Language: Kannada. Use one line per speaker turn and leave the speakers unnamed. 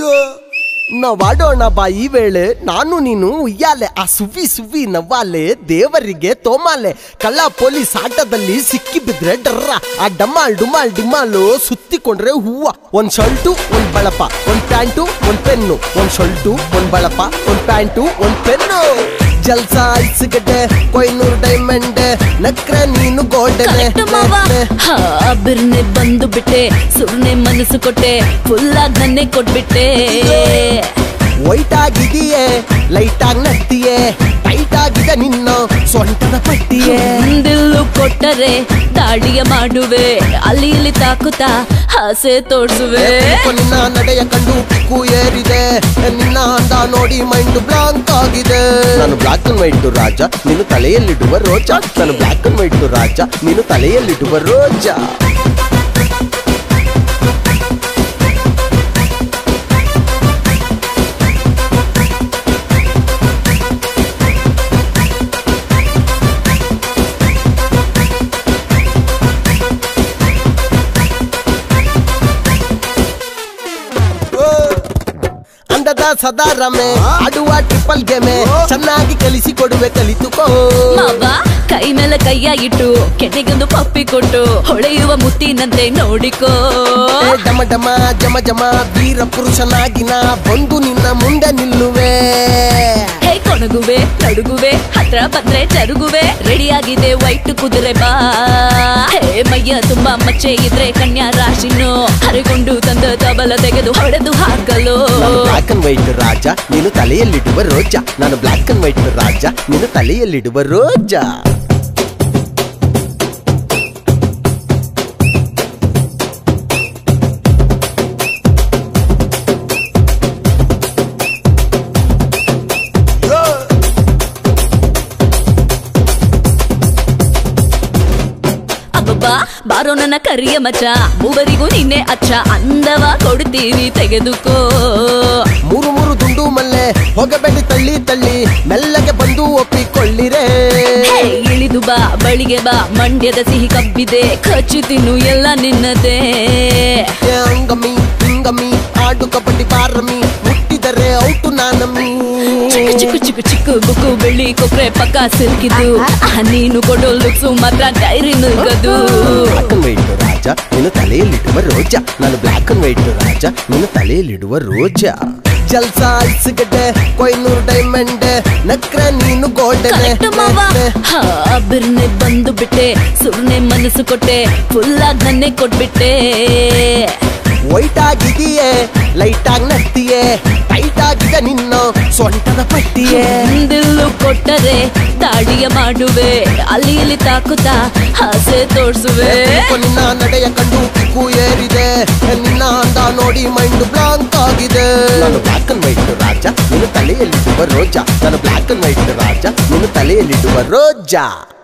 ನಾವಾಡೋಣ ಬಾ ಈ ವೇಳೆ ನಾನು ನೀನು ಉಯ್ಯಾಲೆ ಆ ಸುವ್ವಿ ಸುವ್ವಿ ನವ್ವಾಲೆ ದೇವರಿಗೆ ತೋಮಾಲೆ ಕಳ್ಳ ಪೊಲೀಸ್ ಆಟದಲ್ಲಿ ಸಿಕ್ಕಿ ಬಿದ್ರೆ ಡರ್ರ ಆ ಡಮಾಲ್ ಡುಮಾಲ್ ಡಿಮಾಲು ಸುತ್ತಿಕೊಂಡ್ರೆ ಹೂವ ಒಂದ್ ಶರ್ಟು ಒಂದ್ ಬಳಪ ಒಂದ್ ಪ್ಯಾಂಟು ಒಂದ್ ಪೆನ್ನು ಒಂದ್ ಶರ್ಟು ಒಂದ್ ಬಳಪ ಒಂದ್ ಪ್ಯಾಂಟು ಒಂದ್ ಪೆನ್ನು ಜಲ್ಸ ಐಸ್ಗಡ್ಡೆ ಕೊಯ್ನೂರ್ ಡೈಮಂಡ್ ನಕ್ರೆ ನೀನು ಗೋಲ್ಡನೆ
ಕರೆಕ್ಟ್ ಮಾವ ಹಾ ಬಿರ್ನೆ ಬಂದು ಬಿಟ್ಟೆ ಸುರ್ನೆ ಮನಸ್ಸು ಕೊಟ್ಟೆ ಫುಲ್ ಆಗಿ ನನ್ನೇ ಕೊಟ್ಬಿಟ್ಟೆ
ವೈಟ್ ಆಗಿದೆಯೇ ಲೈಟ್ ಆಗಿ ನಗ್ತೀಯೇ ಟೈಟ್ ಆಗಿದೆ ನಿನ್ನ ಸೊಂಟದ ಪಟ್ಟಿಯೇ
ದಿಲ್ಲು ಕೊಟ್ಟರೆ ದಾಳಿಯ ಮಾಡುವೆ ಅಲ್ಲಿ ಇಲ್ಲಿ ತಾಕುತ್ತಾ ಆಸೆ ತೋರ್ಸುವೆ
ಏಕೋ ನಿನ್ನ ನಡೆಯ ಕಂಡು ಪಿಕ್ಕು ಏರಿದೆ ನಿನ್ನ ಅಂದ ನೋಡಿ ಮೈಂಡ್ ಬ್ಲಾಂಕ್ ಆಗಿದೆ ನಾನು ಬ್ಲಾಕ್ ಅಂಡ್ ವೈಟ್ ರಾಜ ನೀನು ತಲೆಯಲ್ಲಿಡುವ ರೋಜಾ ನಾನು ಬ್ಲಾಕ್ ಅಂಡ್ ವೈಟ್ ರಾಜ ನೀನು ತಲೆಯಲ್ಲಿಡುವ ರೋಜಾ ಅಂದದ ಸದಾರಮೆ ಆಡುವ ಟ್ರಿಪಲ್ ಗೇಮೆ ಚೆನ್ನಾಗಿ ಕಲಿಸಿ ಕೊಡುವೆ ಕಲಿತುಕೋ
ಮಾವ ಕೈ ಮೇಲೆ ಕೈಯ ಇಟ್ಟು ಕೆನೆಗೊಂದು ಪಪ್ಪಿ ಕೊಟ್ಟು ಹೊಳೆಯುವ ಮುತ್ತಿನಂತೆ ನೋಡಿಕೋ
ಏ ಡಮ ಡಮ ಜಮ ಜಮ ವೀರ ಪುರುಷನಾಗಿ ನಾ ಬಂದು ನಿನ್ನ ಮುಂದೆ ನಿಲ್ಲುವೆ
ಹೇ ಕೊಣಗುವೆ ನಡುಗುವೆ ಹತ್ರ ಬಂದ್ರೆ ಜರುಗುವೆ ರೆಡಿಯಾಗಿದೆ ವೈಟ್ ಕುದುರೆ ಬಾ ಹೇ ಮೈಯ ತುಂಬಾ ಮಚ್ಚೆ ಇದ್ರೆ ಕನ್ಯಾ ರಾಶಿನು ಹರಿಕೊಂಡು ತಂದ ತಬಲ ತೆಗೆದು ಹೊಡೆದು ಹಾಕಲು
ನಾನು ಬ್ಲಾಕ್ ಅಂಡ್ ವೈಟ್ ರಾಜ ನೀನು ತಲೆಯಲ್ಲಿಡುವ ರೋಜಾ ನಾನು ಬ್ಲಾಕ್ ಅಂಡ್ ವೈಟ್ ರಾಜ ನೀನು ತಲೆಯಲ್ಲಿಡುವ ರೋಜಾ
ಅಬ್ಬಬ್ಬಾ ಬಾರೋ ನನ್ನ ಕರಿಯ ಮಚ್ಚ ಮೂವರಿಗೂ ನಿನ್ನೆ ಅಚ್ಚ ಅಂದವ ಕೊಡ್ತೀವಿ ತೆಗೆದುಕೋ
ಮೂರು ಮೂರು ದುಂಡು ಮಲ್ಲೆ ಹೋಗಬೇಡಿ ತಳ್ಳಿ ತಳ್ಳಿ ಮೆಲ್ಲಗೆ ಬಂದು ಒಪ್ಪಿಕೊಳ್ಳಿರೆ
ಹೇ, ಇಳಿದು ಬಾ ಬಳಿಗೆ ಬಾ ಮಂಡ್ಯದ ಸಿಹಿ ಕಬ್ಬಿದೆ ಕಚ್ಚು ತಿನ್ನು ಎಲ್ಲ ನಿನ್ನದೇ
ಏ ಅಂಗಮಿ ಹಿಂಗಮಿ ಆಡು ಕಬಡ್ಡಿ ಬಾರಮಿ ಮುಟ್ಟಿದರೆ ಔಟು ನಾನಮ್ಮಿ
ಚಿಕ್ಕು ಚಿಕ್ಕು ಚಿಕ್ಕು ಚಿಕ್ಕು ಬುಕ್ಕು ಬೆಳ್ಳಿ ಕೊಕ್ರೆ ಪಕ್ಕ ಸಿಲ್ಕಿದ್ದು ಆ, ನೀನು ಕೊಡೋ ಲುಕ್ಸು ಮಾತ್ರ ಡೈರಿ ನುಗ್ಗದು
ಬ್ಲಾಕ್ ಅಂಡ್ ವೈಟ್ ರಾಜ ನೀನು ತಲೆಯಲ್ಲಿಡುವ ರೋಜಾ ನಾನು ಬ್ಲಾಕ್ ಅಂಡ್ ವೈಟ್ ರಾಜ ನೀನು ತಲೆಯಲ್ಲಿಡುವ ರೋಜಾ ಜಲ್ಸ ಐಸ್ಗಡ್ಡೆ ಕೊಯ್ನೂರ್ ಡೈಮಂಡ್ ನಕ್ರೆ ನೀನು
ಕರೆಕ್ಟ್ ಮಾವ
ಗೋಲ್ಡನ್
ಹಾ ಬಿರ್ನೆ ಬಂದು ಬಿಟ್ಟೆ ಸುರ್ನೆ ಮನಸ್ಸು ಕೊಟ್ಟೆ ಫುಲ್ ಆಗಿ ನನ್ನೇ ಕೊಟ್ಬಿಟ್ಟೆ
ವೈಟ್ ಆಗಿದೆಯೇ ಲೈಟ್ ಆಗಿ ನಗ್ತೀಯೇ ಟೈಟ್ ಆಗಿದೆ ನಿನ್ನ ಸೊಂಟದ ಪಟ್ಟಿಯೇ
ದಿಲ್ಲು ಕೊಟ್ಟರೆ ದಾಳಿಯ ಮಾಡುವೆ ಅಲ್ಲಿ ಇಲ್ಲಿ ತಾಕುತ್ತಾ ಆಸೆ ತೋರ್ಸುವೆ
ಏಕೋ ನಿನ್ನ ನಡೆಯ ಕಂಡು ಪಿಕ್ಕು ಏರಿದೆ ನಿನ್ನ ಅಂದ ನೋಡಿ ಮೈಂಡ್ ಬ್ಲಾಂಕ್ ಆಗಿದೆ ನಾನು ಬ್ಲಾಕ್ ಅಂಡ್ ವೈಟ್ ರಾಜ ನೀನು ತಲೆಯಲ್ಲಿಡುವ ರೋಜಾ ನಾನು ಬ್ಲಾಕ್ ಅಂಡ್ ವೈಟ್ ರಾಜ ನೀನು ತಲೆಯಲ್ಲಿಡುವ ರೋಜಾ